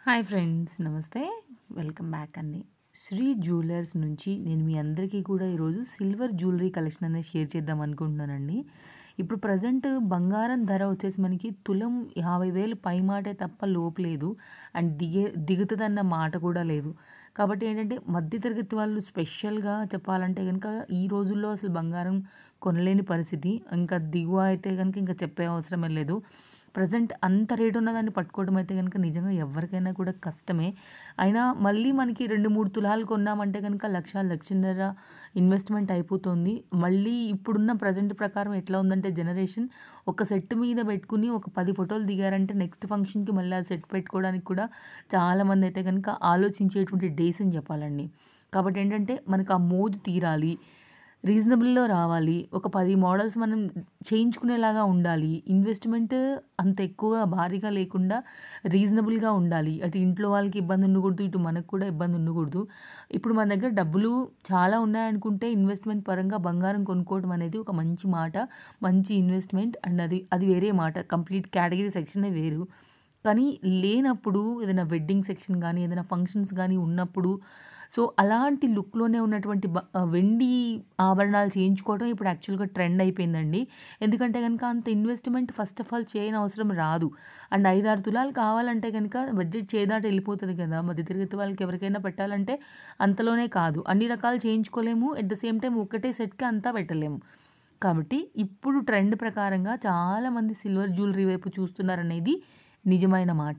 hi friends నమస్తే welcome back అండి Sri jewellers నుంచి నేను మీ అందరికీ కూడా ఈరోజు సిల్వర్ జ్యువెలరీ కలెక్షన్ అనేది షేర్ చేద్దాం అనుకుంటున్నానండి ఇప్పుడు ప్రజెంట్ బంగారం ధర వచ్చేసి మనకి తులం యాభై వేలు పై మాటే తప్ప లోపు లేదు అండ్ దిగే దిగుతుందన్న మాట కూడా లేదు కాబట్టి ఏంటంటే మధ్యతరగతి వాళ్ళు స్పెషల్గా చెప్పాలంటే కనుక ఈ రోజుల్లో అసలు బంగారం కొనలేని పరిస్థితి ఇంకా దిగువ అయితే కనుక ఇంకా చెప్పే అవసరమే లేదు ప్రజెంట్ అంత రేటు ఉన్నదాన్ని పట్టుకోవడం అయితే కనుక నిజంగా ఎవరికైనా కూడా కష్టమే అయినా మళ్ళీ మనకి రెండు మూడు తులాలు కొన్నామంటే కనుక లక్ష లక్షన్నర ఇన్వెస్ట్మెంట్ అయిపోతుంది మళ్ళీ ఇప్పుడున్న ప్రజెంట్ ప్రకారం ఎట్లా ఉందంటే జనరేషన్ ఒక సెట్ మీద పెట్టుకుని ఒక పది ఫోటోలు దిగారంటే నెక్స్ట్ ఫంక్షన్కి మళ్ళీ ఆ సెట్ పెట్టుకోవడానికి కూడా చాలామంది అయితే కనుక ఆలోచించేటువంటి డేస్ అని చెప్పాలండి కాబట్టి ఏంటంటే మనకు ఆ మోజు తీరాలి రీజనబుల్లో రావాలి ఒక పది మోడల్స్ మనం చేయించుకునేలాగా ఉండాలి ఇన్వెస్ట్మెంట్ అంత ఎక్కువ భారీగా లేకుండా రీజనబుల్గా ఉండాలి అటు ఇంట్లో వాళ్ళకి ఇబ్బంది ఉండకూడదు ఇటు మనకు కూడా ఇబ్బంది ఉండకూడదు ఇప్పుడు మన దగ్గర డబ్బులు చాలా ఉన్నాయనుకుంటే ఇన్వెస్ట్మెంట్ పరంగా బంగారం కొనుక్కోవడం అనేది ఒక మంచి మాట మంచి ఇన్వెస్ట్మెంట్ అండ్ అది అది వేరే మాట కంప్లీట్ కేటగిరీ సెక్షనే వేరు కానీ లేనప్పుడు ఏదైనా వెడ్డింగ్ సెక్షన్ కానీ ఏదైనా ఫంక్షన్స్ కానీ ఉన్నప్పుడు సో అలాంటి లుక్లోనే ఉన్నటువంటి బ వెండి ఆభరణాలు చేయించుకోవడం ఇప్పుడు యాక్చువల్గా ట్రెండ్ అయిపోయిందండి ఎందుకంటే కనుక అంత ఇన్వెస్ట్మెంట్ ఫస్ట్ ఆఫ్ ఆల్ చేయని అవసరం రాదు అండ్ ఐదారు తులాలు కావాలంటే కనుక బడ్జెట్ చేదాటి వెళ్ళిపోతుంది కదా మధ్యతరగతి వాళ్ళకి ఎవరికైనా పెట్టాలంటే అంతలోనే కాదు అన్ని రకాలు చేయించుకోలేము ఎట్ ద సేమ్ టైం ఒకటే సెట్కి అంతా పెట్టలేము కాబట్టి ఇప్పుడు ట్రెండ్ ప్రకారంగా చాలామంది సిల్వర్ జ్యువెలరీ వైపు చూస్తున్నారనేది నిజమైన మాట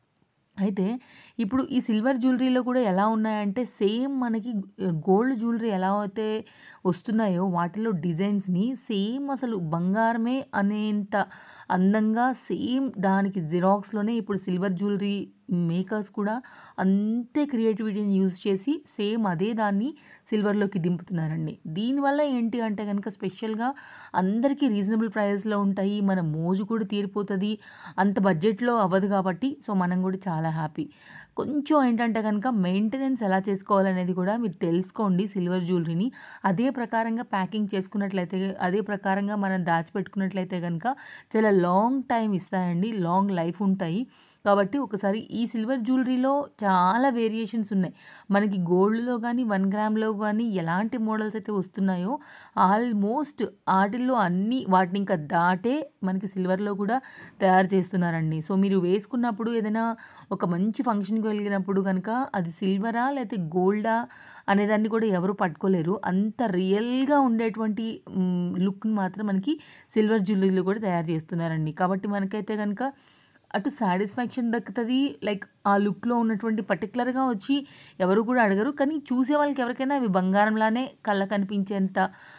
అయితే ఇప్పుడు ఈ సిల్వర్ జ్యువెలరీలో కూడా ఎలా ఉన్నాయంటే సేమ్ మనకి గోల్డ్ జ్యువెలరీ ఎలా అయితే వస్తున్నాయో వాటిలో డిజైన్స్ని సేమ్ అసలు బంగారమే అనేంత అందంగా సేమ్ దానికి జిరాక్స్లోనే ఇప్పుడు సిల్వర్ జ్యువెలరీ మేకర్స్ కూడా అంతే క్రియేటివిటీని యూజ్ చేసి సేమ్ అదే దాన్ని సిల్వర్లోకి దింపుతున్నారండి దీనివల్ల ఏంటి అంటే కనుక స్పెషల్గా అందరికీ రీజనబుల్ ప్రైస్లో ఉంటాయి మన మోజు కూడా తీరిపోతుంది అంత బడ్జెట్లో అవ్వదు కాబట్టి సో మనం కూడా చాలా హ్యాపీ కొంచెం ఏంటంటే కనుక మెయింటెనెన్స్ ఎలా చేసుకోవాలనేది కూడా మీరు తెలుసుకోండి సిల్వర్ జ్యువెలరీని అదే ప్రకారంగా ప్యాకింగ్ చేసుకున్నట్లయితే అదే ప్రకారంగా మనం దాచిపెట్టుకున్నట్లయితే కనుక చాలా లాంగ్ టైం ఇస్తాయండి లాంగ్ లైఫ్ ఉంటాయి కాబట్టి ఒకసారి ఈ సిల్వర్ జ్యువెలరీలో చాలా వేరియేషన్స్ ఉన్నాయి మనకి గోల్డ్లో కానీ వన్ గ్రామ్లో కానీ ఎలాంటి మోడల్స్ అయితే వస్తున్నాయో ఆల్మోస్ట్ వాటిల్లో అన్ని వాటిని ఇంకా దాటే మనకి సిల్వర్లో కూడా తయారు చేస్తున్నారండి సో మీరు వేసుకున్నప్పుడు ఏదైనా ఒక మంచి ఫంక్షన్కి వెళ్ళినప్పుడు కనుక అది సిల్వరా లేకపోతే గోల్డా అనేదాన్ని కూడా ఎవరు పట్టుకోలేరు అంత రియల్గా ఉండేటువంటి లుక్ని మాత్రం మనకి సిల్వర్ జ్యువెలరీలో కూడా తయారు చేస్తున్నారండి కాబట్టి మనకైతే కనుక అటు సాటిస్ఫాక్షన్ దక్కుతుంది లైక్ ఆ లుక్లో ఉన్నటువంటి పర్టికులర్గా వచ్చి ఎవరు కూడా అడగరు కానీ చూసే వాళ్ళకి ఎవరికైనా అవి బంగారంలానే కళ్ళ కనిపించేంత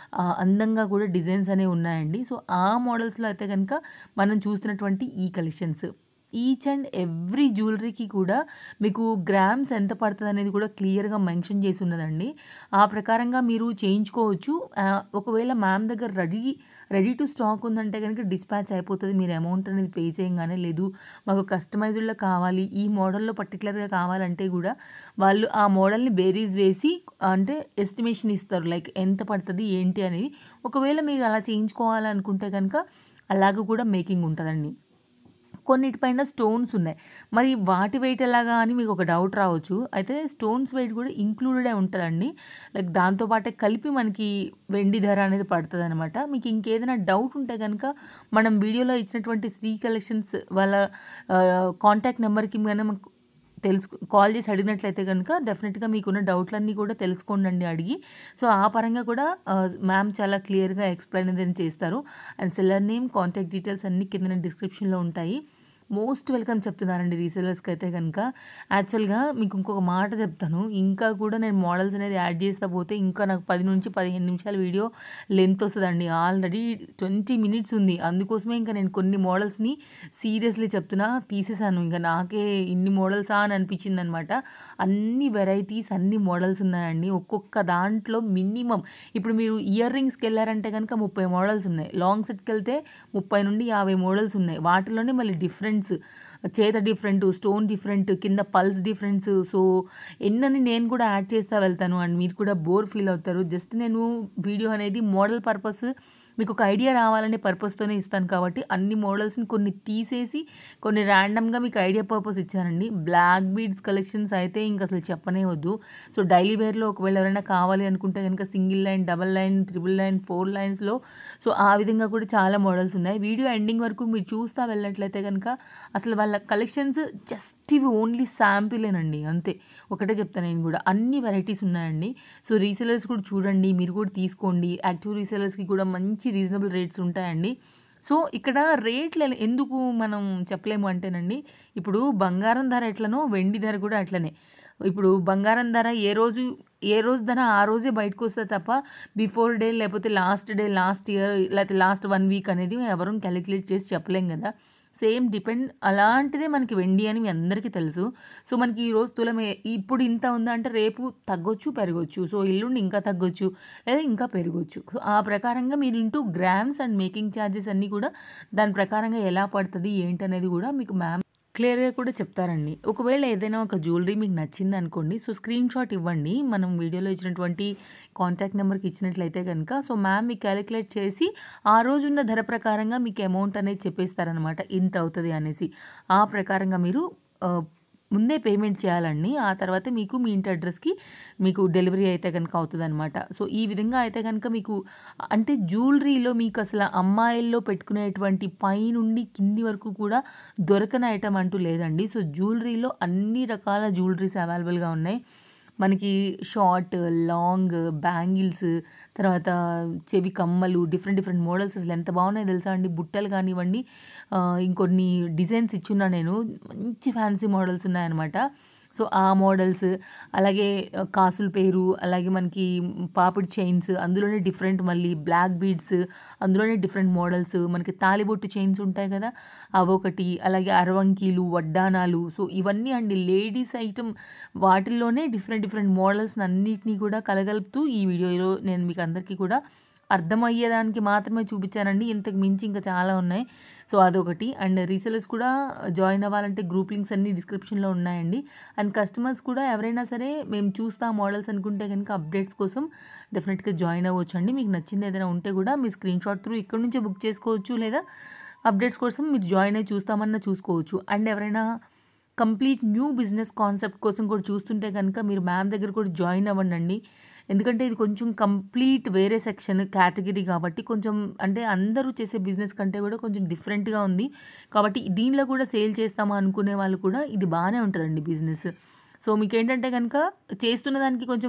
అందంగా కూడా డిజైన్స్ అనేవి ఉన్నాయండి సో ఆ మోడల్స్లో అయితే కనుక మనం చూస్తున్నటువంటి ఈ కలెక్షన్స్ ఈచ్ అండ్ ఎవ్రీ జ్యువెలరీకి కూడా మీకు గ్రామ్స్ ఎంత పడుతుంది అనేది కూడా క్లియర్గా మెన్షన్ చేసి ఉన్నదండి ఆ ప్రకారంగా మీరు చేయించుకోవచ్చు ఒకవేళ మ్యామ్ దగ్గర రెడీ రెడీ టు స్టాక్ ఉందంటే కనుక డిస్పాచ్ అయిపోతుంది మీరు అమౌంట్ అనేది పే చేయగానే లేదు మాకు కస్టమైజ్డ్లో కావాలి ఈ మోడల్లో పర్టికులర్గా కావాలంటే కూడా వాళ్ళు ఆ మోడల్ని బేరీస్ వేసి అంటే ఎస్టిమేషన్ ఇస్తారు లైక్ ఎంత పడుతుంది ఏంటి అనేది ఒకవేళ మీరు అలా చేయించుకోవాలనుకుంటే కనుక అలాగ కూడా మేకింగ్ ఉంటుందండి కొన్నిటిపైన స్టోన్స్ ఉన్నాయి మరి వాటి వెయిట్ ఎలాగా అని మీకు ఒక డౌట్ రావచ్చు అయితే స్టోన్స్ వెయిట్ కూడా ఇంక్లూడెడే ఉంటుందండి లైక్ దాంతోపాటే కలిపి మనకి వెండి ధర అనేది పడుతుంది అనమాట మీకు ఇంకేదైనా డౌట్ ఉంటే కనుక మనం వీడియోలో ఇచ్చినటువంటి శ్రీ కలెక్షన్స్ వాళ్ళ కాంటాక్ట్ నెంబర్కి మనం తెలుసు కాల్ చేసి అడిగినట్లయితే కనుక డెఫినెట్గా మీకున్న డౌట్లన్నీ కూడా తెలుసుకోండి అడిగి సో ఆ పరంగా కూడా మ్యామ్ చాలా క్లియర్గా ఎక్స్ప్లెయిన్ అనేది చేస్తారు and seller name contact details అన్నీ కింద డిస్క్రిప్షన్లో ఉంటాయి మోస్ట్ వెల్కమ్ చెప్తున్నారండి రీసెలర్స్కి అయితే కనుక యాక్చువల్గా మీకు ఇంకొక మాట చెప్తాను ఇంకా కూడా నేను మోడల్స్ అనేది యాడ్ చేస్తా పోతే ఇంకా నాకు పది నుంచి పదిహేను నిమిషాల వీడియో లెంత్ వస్తుందండి ఆల్రెడీ ట్వంటీ మినిట్స్ ఉంది అందుకోసమే ఇంకా నేను కొన్ని మోడల్స్ని సీరియస్లీ చెప్తున్నా తీసేసాను ఇంకా నాకే ఇన్ని మోడల్సా అని అనిపించింది అనమాట అన్ని వెరైటీస్ అన్ని మోడల్స్ ఉన్నాయండి ఒక్కొక్క దాంట్లో మినిమం ఇప్పుడు మీరు ఇయర్ రింగ్స్కి వెళ్ళారంటే కనుక ముప్పై మోడల్స్ ఉన్నాయి లాంగ్ సెట్కి వెళ్తే ముప్పై నుండి యాభై మోడల్స్ ఉన్నాయి వాటిలోనే మళ్ళీ డిఫరెంట్ డిఫరెన్స్ చేత డిఫరెంట్ స్టోన్ డిఫరెంట్ కింద పల్స్ డిఫరెన్స్ సో ఎన్నని నేను కూడా యాడ్ చేస్తూ వెళ్తాను అండ్ మీరు కూడా బోర్ ఫీల్ అవుతారు జస్ట్ నేను వీడియో అనేది మోడల్ పర్పస్ మీకు ఒక ఐడియా రావాలనే పర్పస్తోనే ఇస్తాను కాబట్టి అన్ని మోడల్స్ని కొన్ని తీసేసి కొన్ని ర్యాండమ్గా మీకు ఐడియా పర్పస్ ఇచ్చానండి బ్లాక్ బీడ్స్ కలెక్షన్స్ అయితే ఇంక అసలు చెప్పనే వద్దు సో డైలీ వేర్లో ఒకవేళ ఎవరైనా కావాలి అనుకుంటే కనుక single line double line triple line four లైన్స్లో సో ఆ విధంగా కూడా చాలా మోడల్స్ ఉన్నాయి వీడియో ఎండింగ్ వరకు మీరు చూస్తా వెళ్ళినట్లయితే కనుక అసలు వాళ్ళ కలెక్షన్స్ జస్ట్ ఇవి ఓన్లీ శాంపిలేనండి అంతే ఒకటే చెప్తాను నేను కూడా అన్ని వెరైటీస్ ఉన్నాయండి సో రీసెలర్స్ కూడా చూడండి మీరు కూడా తీసుకోండి యాక్టివ్ రీసెలర్స్కి కూడా మంచి రీజనబుల్ రేట్స్ ఉంటాయండి సో ఇక్కడ రేట్లు ఎలా- ఎందుకు మనం చెప్పలేము అంటేనండి ఇప్పుడు బంగారం ధర ఎట్లనో వెండి ధర కూడా అట్లనే ఇప్పుడు బంగారం ధర ఏ రోజు ఏ రోజు ధర ఆ రోజే బయటకు వస్తుంది తప్ప బిఫోర్ డే లేకపోతే లాస్ట్ డే లాస్ట్ ఇయర్ లేకపోతే లాస్ట్ వన్ వీక్ అనేది ఎవరు క్యాలిక్యులేట్ చేసి చెప్పలేం కదా సేమ్ డిపెండ్ అలాంటిదే మనకి వెండి అని మీ అందరికీ తెలుసు సో మనకి ఈ రోజు తులం ఏ- ఇప్పుడు ఇంత ఉందంటే రేపు తగ్గొచ్చు పెరగొచ్చు సో ఎల్లుండి ఇంకా తగ్గొచ్చు లేదా ఇంకా పెరగొచ్చు సో ఆ ప్రకారంగా మీరు into grams and making charges అన్నీ కూడా దాని ప్రకారంగా ఎలా పడుతుంది ఏంటనేది కూడా మీకు మ్యామ్ క్లియర్గా కూడా చెప్తారండి ఒకవేళ ఏదైనా ఒక జ్యువెలరీ మీకు నచ్చింది అనుకోండి సో స్క్రీన్ షాట్ ఇవ్వండి మనం వీడియోలో ఇచ్చినటువంటి కాంటాక్ట్ నెంబర్కి ఇచ్చినట్లయితే కనుక సో మ్యామ్ మీకు క్యాలిక్యులేట్ చేసి ఆ రోజున్న ధర ప్రకారంగా మీకు అమౌంట్ అనేది చెప్పేస్తారనమాట ఇంత అవుతుంది అనేసి ఆ ప్రకారంగా మీరు ఆ, ముందే పేమెంట్ చేయాలండి ఆ తర్వాత మీకు మీ ఇంటి అడ్రస్కి మీకు డెలివరీ అయితే కనుక అవుతుంది అనమాట సో ఈ విధంగా అయితే కనుక మీకు అంటే జ్యువెలరీలో మీకు అసలు అమ్మాయిల్లో పెట్టుకునేటువంటి పై నుండి కింది వరకు కూడా దొరకని ఐటమ్ అంటూ లేదండి సో జ్యువెలరీలో అన్ని రకాల జ్యువెలరీస్ అవైలబుల్గా ఉన్నాయి మనకి షార్ట్ లాంగ్ బ్యాంగిల్స్ తర్వాత చెవి కమ్మలు డిఫరెంట్ డిఫరెంట్ మోడల్స్ అసలు ఎంత బాగున్నాయో తెలుసా అండి బుట్టలు కానివ్వండి ఆ, ఇంకొన్ని డిజైన్స్ ఇచ్చున్నా నేను మంచి ఫ్యాన్సీ మోడల్స్ ఉన్నాయన్నమాట సో ఆ మోడల్స్ అలాగే ఆ, కాసుల పేరు అలాగే మనకి పాపిడి చైన్స్ అందులోనే డిఫరెంట్ మళ్ళీ బ్లాక్ బీడ్స్ అందులోనే డిఫరెంట్ మోడల్స్ మనకి తాలిబొట్టు చైన్స్ ఉంటాయి కదా అవొకటి అలాగే అరవంకీలు వడ్డానాలు సో ఇవన్నీ అండి లేడీస్ ఐటమ్ వాటిల్లోనే డిఫరెంట్ డిఫరెంట్ మోడల్స్ అన్నిటినీ కూడా కలగలుపుతూ ఈ వీడియోలో నేను మీకు అందరికీ కూడా అర్థమయ్యేదానికి మాత్రమే చూపించానండి ఇంతకు మించి ఇంకా చాలా ఉన్నాయి సో అదొకటి అండ్ రీసెలర్స్ కూడా జాయిన్ అవ్వాలంటే గ్రూప్ లింక్స్ అన్ని డిస్క్రిప్షన్లో ఉన్నాయండి అండ్ కస్టమర్స్ కూడా ఎవరైనా సరే మేము చూస్తాం మోడల్స్ అనుకుంటే కనుక అప్డేట్స్ కోసం డెఫినెట్గా జాయిన్ అవ్వచ్చు అండి మీకు నచ్చింది ఏదైనా ఉంటే కూడా మీ స్క్రీన్ షాట్ త్రూ ఇక్కడ నుంచే బుక్ చేసుకోవచ్చు లేదా అప్డేట్స్ కోసం మీరు జాయిన్ అయ్యి చూస్తామన్నా చూసుకోవచ్చు అండ్ ఎవరైనా కంప్లీట్ న్యూ బిజినెస్ కాన్సెప్ట్ కోసం కూడా చూస్తుంటే కనుక మీరు మ్యామ్ దగ్గర కూడా జాయిన్ అవ్వండి అండి ఎందుకంటే ఇది కొంచెం కంప్లీట్ వేరే సెక్షన్ కేటగిరీ కాబట్టి కొంచెం అంటే అందరూ చేసే బిజినెస్ కంటే కూడా కొంచెం డిఫరెంట్గా ఉంది కాబట్టి దీనిలో కూడా సేల్ చేస్తామా అనుకునే వాళ్ళు కూడా ఇది బాగానే ఉంటుందండి బిజినెస్ సో మీకు ఏంటంటే కనుక చేస్తున్న దానికి కొంచెం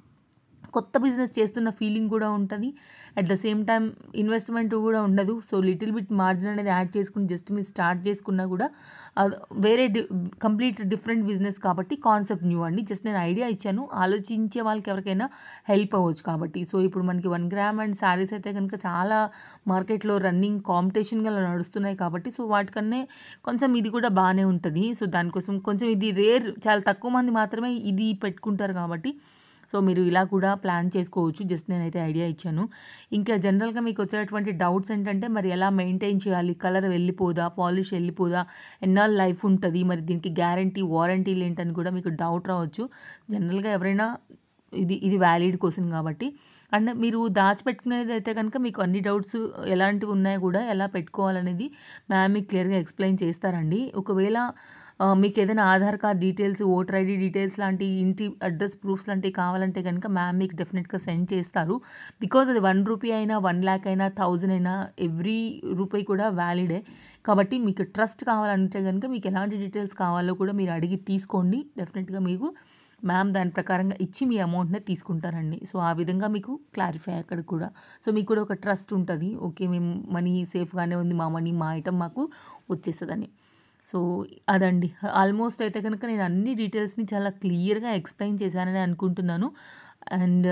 కొత్త బిజినెస్ చేస్తున్న ఫీలింగ్ కూడా ఉంటుంది at the same time investment కూడా ఉండదు సో లిటిల్ బిట్ మార్జిన్ అనేది యాడ్ చేసుకుని జస్ట్ మీరు స్టార్ట్ చేసుకున్నా కూడా అది వేరే డి కంప్లీట్ డిఫరెంట్ బిజినెస్ కాబట్టి కాన్సెప్ట్ న్యూ అండి జస్ట్ నేను ఐడియా ఇచ్చాను ఆలోచించే వాళ్ళకి ఎవరికైనా హెల్ప్ అవ్వచ్చు కాబట్టి సో ఇప్పుడు మనకి వన్ గ్రామ్ అండ్ శారీస్ అయితే కనుక చాలా మార్కెట్లో రన్నింగ్ కాంపిటీషన్గా నడుస్తున్నాయి కాబట్టి సో వాటికన్నే కొంచెం ఇది కూడా బాగానే ఉంటుంది సో దానికోసం కొంచెం ఇది రేర్ చాలా తక్కువ మంది మాత్రమే ఇది పెట్టుకుంటారు కాబట్టి సో మీరు ఇలా కూడా ప్లాన్ చేసుకోవచ్చు జస్ట్ నేనైతే ఐడియా ఇచ్చాను ఇంకా జనరల్గా మీకు వచ్చేటువంటి డౌట్స్ ఏంటంటే మరి ఎలా మెయింటైన్ చేయాలి కలర్ వెళ్ళిపోదా పాలిష్ వెళ్ళిపోదా ఎన్నాళ్ళు లైఫ్ ఉంటుంది మరి దీనికి గ్యారంటీ వారంటీలు ఏంటని కూడా మీకు డౌట్ రావచ్చు జనరల్గా ఎవరైనా ఇది ఇది వ్యాలిడ్ క్వశ్చన్ కాబట్టి అండ్ మీరు దాచిపెట్టుకునేది అయితే కనుక మీకు అన్ని డౌట్స్ ఎలాంటివి ఉన్నాయో కూడా ఎలా పెట్టుకోవాలనేది మ్యామ్ మీకు క్లియర్గా ఎక్స్ప్లెయిన్ చేస్తారండి ఒకవేళ ఆ, మీకు ఏదైనా Aadhaar card details voter ID details లాంటి ఇంటి అడ్రస్ ప్రూఫ్స్ లాంటివి కావాలంటే కనుక మ్యామ్ మీకు డెఫినెట్గా సెండ్ చేస్తారు బికాజ్ అది వన్ రూపీ అయినా వన్ ల్యాక్ అయినా థౌజండ్ అయినా ఎవ్రీ రూపీ కూడా వ్యాలిడే కాబట్టి మీకు ట్రస్ట్ కావాలంటే కనుక మీకు ఎలాంటి డీటెయిల్స్ కావాలో కూడా మీరు అడిగి తీసుకోండి డెఫినెట్గా మీకు మ్యామ్ దాని ప్రకారంగా ఇచ్చి మీ అమౌంట్నే తీసుకుంటారండి సో ఆ విధంగా మీకు క్లారిఫై అక్కడ కూడా సో మీకు కూడా ఒక ట్రస్ట్ ఉంటుంది ఓకే మేము మనీ సేఫ్గానే ఉంది మా మనీ మా ఐటమ్ మాకు వచ్చేస్తుందని సో అదండి ఆల్మోస్ట్ అయితే కనుక నేను అన్ని డీటెయిల్స్ని చాలా క్లియర్గా ఎక్స్ప్లెయిన్ చేశానని అనుకుంటున్నాను అండ్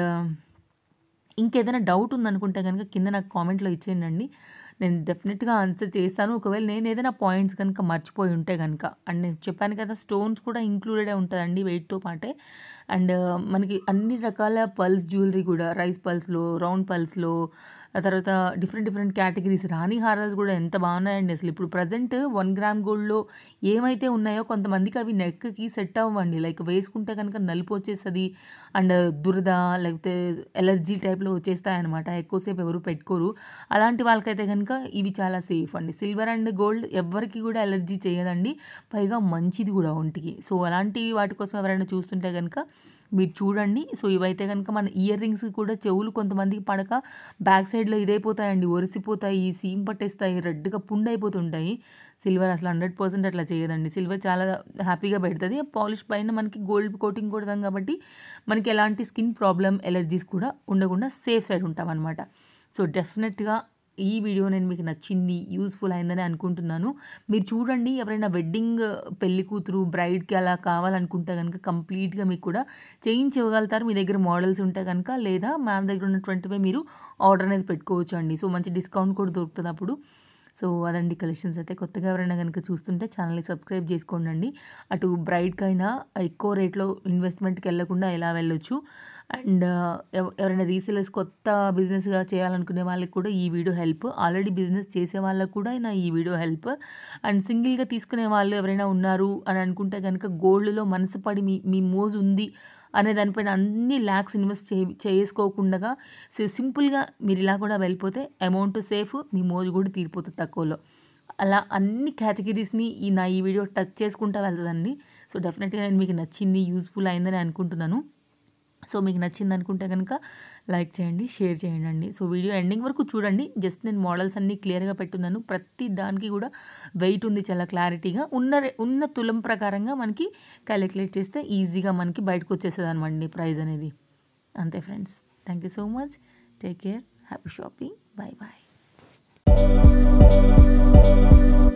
ఇంకేదైనా డౌట్ ఉందనుకుంటే కనుక కింద నాకు కామెంట్లో ఇచ్చేయండి నేను డెఫినెట్గా ఆన్సర్ చేస్తాను ఒకవేళ నేను ఏదైనా పాయింట్స్ కనుక మర్చిపోయి ఉంటే కనుక అండ్ నేను చెప్పాను కదా స్టోన్స్ కూడా ఇంక్లూడెడ్ ఉంటుందండి వెయిట్తో పాటే అండ్ మనకి అన్ని రకాల పల్స్ జ్యువెలరీ కూడా రైస్ పల్స్లో రౌండ్ పల్స్లో ఆ తర్వాత డిఫరెంట్ డిఫరెంట్ కేటగిరీస్ రాణి హారాలు కూడా ఎంత బాగున్నాయండి అసలు ఇప్పుడు ప్రజెంట్ వన్ గ్రామ్ గోల్డ్లో ఏమైతే ఉన్నాయో కొంతమందికి అవి నెక్కి సెట్ అవ్వండి లైక్ వేసుకుంటే కనుక నలుపు వచ్చేస్తుంది అండ్ దురద లేకపోతే ఎలర్జీ టైప్లో వచ్చేస్తాయి అనమాట ఎక్కువసేపు ఎవరు పెట్టుకోరు అలాంటి వాళ్ళకైతే కనుక ఇవి చాలా సేఫ్ అండి సిల్వర్ అండ్ గోల్డ్ ఎవరికి కూడా ఎలర్జీ చేయదండి పైగా మంచిది కూడా ఒంటికి సో అలాంటి వాటి కోసం ఎవరైనా చూస్తుంటే కనుక మీరు చూడండి సో ఇవైతే కనుక మన ఇయర్ రింగ్స్ కూడా చెవులు కొంతమందికి పడక బ్యాక్ సైడ్లో ఇదైపోతాయండి ఒరిసిపోతాయి సీమ్ పట్టేస్తాయి రెడ్గా పుండు అయిపోతుంటాయి సిల్వర్ అసలు హండ్రెడ్ పర్సెంట్ అట్లా చేయదండి సిల్వర్ చాలా హ్యాపీగా పెడుతుంది పాలిష్ పైన మనకి గోల్డ్ కోటింగ్ కొడతాం కాబట్టి మనకి ఎలాంటి స్కిన్ ప్రాబ్లం ఎలర్జీస్ కూడా ఉండకుండా సేఫ్ సైడ్ ఉంటాం అనమాట సో డెఫినెట్గా ఈ వీడియో నేను మీకు నచ్చింది యూస్ఫుల్ అయిందని అనుకుంటున్నాను మీరు చూడండి ఎవరైనా వెడ్డింగ్ పెళ్లి కూతురు బ్రైడ్కి అలా కావాలనుకుంటే కనుక కంప్లీట్గా మీకు కూడా చేయించగలుగుతారు మీ దగ్గర మోడల్స్ ఉంటే కనుక లేదా మ్యామ్ దగ్గర ఉన్నటువంటివే మీరు ఆర్డర్ అనేది పెట్టుకోవచ్చు అండి సో మంచి డిస్కౌంట్ కూడా దొరుకుతుంది అప్పుడు సో అదండి కలెక్షన్స్ అయితే కొత్తగా ఎవరైనా కనుక చూస్తుంటే ఛానల్ని సబ్స్క్రైబ్ చేసుకోండి అటు బ్రైడ్కైనా ఎక్కువ రేట్లో ఇన్వెస్ట్మెంట్కి వెళ్ళకుండా ఎలా వెళ్ళొచ్చు అండ్ ఎవరైనా రీసేలర్స్ కొత్త బిజినెస్గా చేయాలనుకునే వాళ్ళకి కూడా ఈ వీడియో హెల్ప్ ఆల్రెడీ బిజినెస్ చేసే వాళ్ళకు కూడా నా ఈ వీడియో హెల్ప్ అండ్ సింగిల్గా తీసుకునే వాళ్ళు ఎవరైనా ఉన్నారు అని అనుకుంటే కనుక గోల్డ్లో మనసు పడి మీ మీ మోజు ఉంది అనే దానిపైన అన్ని ల్యాక్స్ ఇన్వెస్ట్ చే చేసుకోకుండా సింపుల్గా మీరు ఇలా కూడా వెళ్ళిపోతే అమౌంట్ సేఫ్ మీ మోజు కూడా తీరిపోతుంది తక్కువలో అలా అన్ని కేటగిరీస్ని ఈ నా ఈ వీడియో టచ్ చేసుకుంటూ వెళ్తుందండి సో డెఫినెట్గా నేను మీకు నచ్చింది యూస్ఫుల్ అయిందని అనుకుంటున్నాను సో మీకు నచ్చింది అనుకుంటే కనుక లైక్ చేయండి షేర్ చేయండి అండి సో వీడియో ఎండింగ్ వరకు చూడండి జస్ట్ నేను మోడల్స్ అన్నీ క్లియర్గా పెట్టున్నాను ప్రతి దానికి కూడా వెయిట్ ఉంది చాలా క్లారిటీగా ఉన్న ఉన్న తులం ప్రకారంగా మనకి క్యాలిక్యులేట్ చేస్తే ఈజీగా మనకి బయటకు వచ్చేస్తుంది అనమాట ప్రైస్ అనేది అంతే friends thank you so much take care happy shopping bye bye